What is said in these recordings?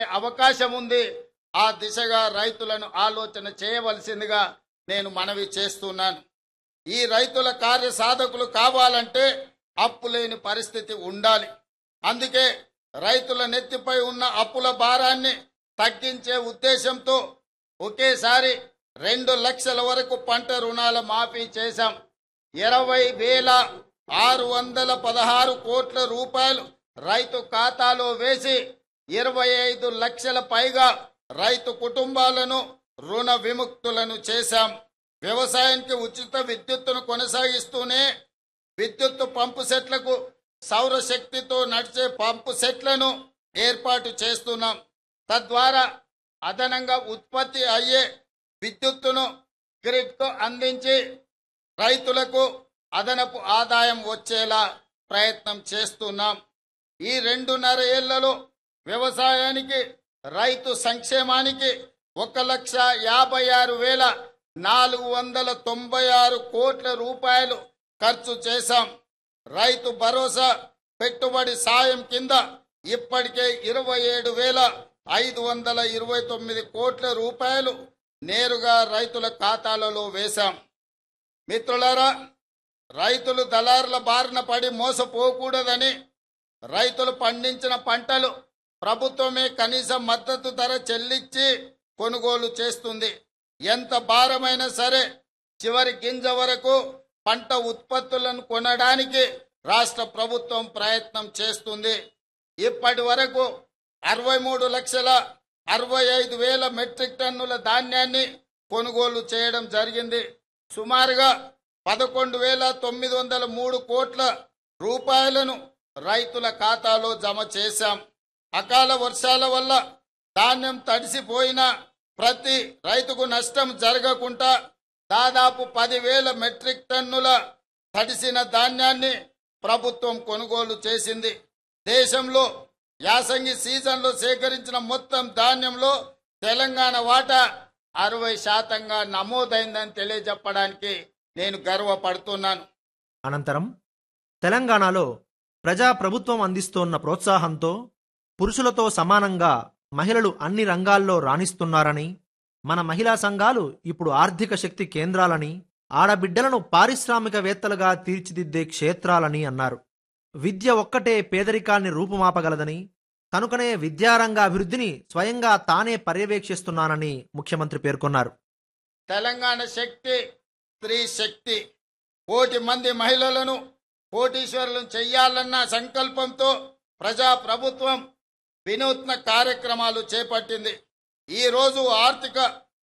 అవకాశం ఉంది ఆ దిశగా రైతులను ఆలోచన చేయవలసిందిగా నేను మనవి చేస్తున్నాను ఈ రైతుల కార్య సాధకులు కావాలంటే అప్పు లేని పరిస్థితి ఉండాలి అందుకే రైతుల నెత్తిపై ఉన్న అప్పుల భారాన్ని తగ్గించే ఉద్దేశంతో ఒకేసారి రెండు లక్షల వరకు పంట రుణాల మాఫీ చేశాం ఇరవై వేల ఆరు వందల పదహారు కోట్ల రూపాయలు రైతు ఖాతాలో వేసి ఇరవై ఐదు లక్షల పైగా రైతు కుటుంబాలను రుణ విముక్తులను చేశాం వ్యవసాయానికి ఉచిత విద్యుత్తును కొనసాగిస్తూనే విద్యుత్తు పంపు సెట్లకు సౌర శక్తితో నడిచే పంపు సెట్లను ఏర్పాటు చేస్తున్నాం తద్వారా అదనంగా ఉత్పత్తి అయ్యే విద్యుత్తును గ్రిడ్కు అందించి రైతులకు అదనపు ఆదాయం వచ్చేలా ప్రయత్నం చేస్తున్నాం ఈ రెండున్నర ఏళ్లలో వ్యవసాయానికి రైతు సంక్షేమానికి ఒక లక్ష యాభై ఆరు వేల నాలుగు వందల తొంభై ఆరు కోట్ల రూపాయలు ఖర్చు చేశాం రైతు భరోసా పెట్టుబడి సాయం కింద ఇప్పటికే ఇరవై ఏడు వేల ఐదు వందల ఇరవై తొమ్మిది కోట్ల రూపాయలు నేరుగా రైతుల ఖాతాలలో వేశాం మిత్రులారా రైతులు దళారుల బారిన పడి మోసపోకూడదని రైతులు పండించిన పంటలు ప్రభుత్వమే కనీస మద్దతు ధర చెల్లించి కొనుగోలు చేస్తుంది ఎంత భారమైనా సరే చివరి గింజ వరకు పంట ఉత్పత్తులను కొనడానికి రాష్ట్ర ప్రభుత్వం ప్రయత్నం చేస్తుంది ఇప్పటి వరకు అరవై మూడు లక్షల అరవై ఐదు వేల మెట్రిక్ టన్నుల ధాన్యాన్ని కొనుగోలు చేయడం జరిగింది సుమారుగా పదకొండు వేల తొమ్మిది వందల మూడు కోట్ల రూపాయలను రైతుల ఖాతాలో జమ చేశాం అకాల వర్షాల వల్ల ధాన్యం తడిసిపోయిన ప్రతి రైతుకు నష్టం జరగకుండా దాదాపు పదివేల మెట్రిక్ టన్నుల తడిసిన ధాన్యాన్ని ప్రభుత్వం కొనుగోలు చేసింది దేశంలో యాసంగి సీజన్లో సేకరించిన మొత్తం ధాన్యంలో తెలంగాణ వాటా అరవై శాతంగా నమోదైందని తెలియజెప్పడానికి నేను గర్వపడుతున్నాను అనంతరం తెలంగాణలో ప్రజాప్రభుత్వం అందిస్తోన్న ప్రోత్సాహంతో పురుషులతో సమానంగా మహిళలు అన్ని రంగాల్లో రాణిస్తున్నారని మన మహిళా సంఘాలు ఇప్పుడు ఆర్థిక శక్తి కేంద్రాలని ఆడబిడ్డలను పారిశ్రామికవేత్తలుగా తీర్చిదిద్దే క్షేత్రాలని అన్నారు విద్య ఒక్కటే పేదరికాన్ని రూపుమాపగలదని కనుకనే విద్యారంగ అభివృద్ధిని స్వయంగా తానే పర్యవేక్షిస్తున్నానని ముఖ్యమంత్రి పేర్కొన్నారు తెలంగాణ శక్తి స్త్రీ శక్తి కోటి మంది మహిళలను కోటీశ్వరులను చెయ్యాలన్న సంకల్పంతో ప్రజా ప్రభుత్వం వినూత్న కార్యక్రమాలు చేపట్టింది ఈ రోజు ఆర్థిక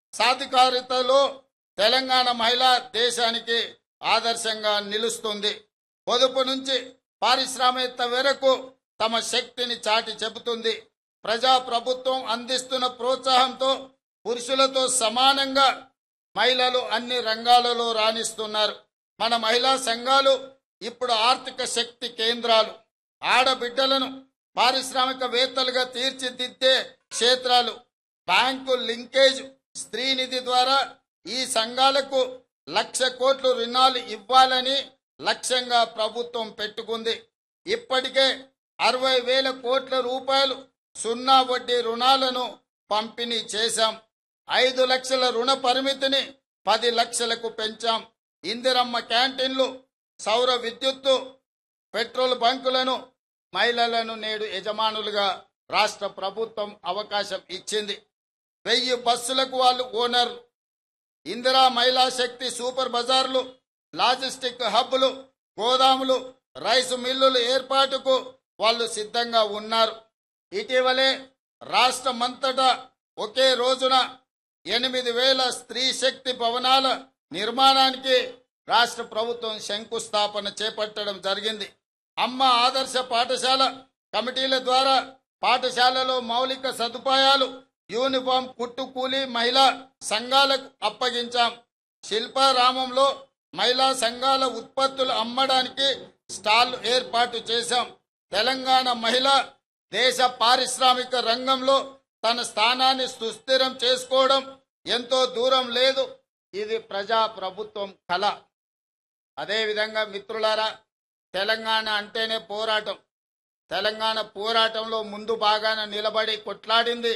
సాధికారితలో తెలంగాణ మహిళ దేశానికి ఆదర్శంగా నిలుస్తుంది పొదుపు నుంచి పారిశ్రామికత వరకు తమ శక్తిని చాటి చెబుతుంది ప్రజా ప్రభుత్వం అందిస్తున్న ప్రోత్సాహంతో పురుషులతో సమానంగా మహిళలు అన్ని రంగాలలో రాణిస్తున్నారు మన మహిళా సంఘాలు ఇప్పుడు ఆర్థిక శక్తి కేంద్రాలు ఆడబిడ్డలను పారిశ్రామికవేత్తలుగా తీర్చిదిద్దే క్షేత్రాలు బ్యాంకు లింకేజ్ స్త్రీ నిధి ద్వారా ఈ సంఘాలకు లక్ష కోట్లు రుణాలు ఇవ్వాలని లక్ష్యంగా ప్రభుత్వం పెట్టుకుంది ఇప్పటికే అరవై వేల కోట్ల రూపాయలు సున్నా వడ్డీ రుణాలను పంపిణీ చేశాం ఐదు లక్షల రుణ పరిమితిని పది లక్షలకు పెంచాం ఇందిరమ్మ క్యాంటీన్లు సౌర విద్యుత్తు పెట్రోల్ బంకులను మహిళలను నేడు యజమానులుగా రాష్ట్ర ప్రభుత్వం అవకాశం ఇచ్చింది వెయ్యి బస్సులకు వాళ్ళు ఓనర్ ఇందిరా మహిళా శక్తి సూపర్ బజార్లు లాజిస్టిక్ హబ్బులు గోదాములు రైసు మిల్లులు ఏర్పాటుకు వాళ్ళు సిద్ధంగా ఉన్నారు ఇటీవలే రాష్ట్రమంతటా ఒకే రోజున ఎనిమిది వేల స్త్రీ శక్తి భవనాల నిర్మాణానికి రాష్ట్ర ప్రభుత్వం శంకుస్థాపన చేపట్టడం జరిగింది అమ్మ ఆదర్శ పాఠశాల కమిటీల ద్వారా పాఠశాలలో మౌలిక సదుపాయాలు యూనిఫామ్ కుట్టు కూలీ మహిళా సంఘాలకు అప్పగించాం శిల్పారామంలో మహిళా సంఘాల ఉత్పత్తులు అమ్మడానికి స్టాల్ ఏర్పాటు చేశాం తెలంగాణ మహిళ దేశ పారిశ్రామిక రంగంలో తన స్థానాన్ని సుస్థిరం చేసుకోవడం ఎంతో దూరం లేదు ఇది ప్రజా ప్రభుత్వం కళ అదేవిధంగా మిత్రులారా తెలంగాణ అంటేనే పోరాటం తెలంగాణ పోరాటంలో ముందు బాగాన నిలబడి కొట్లాడింది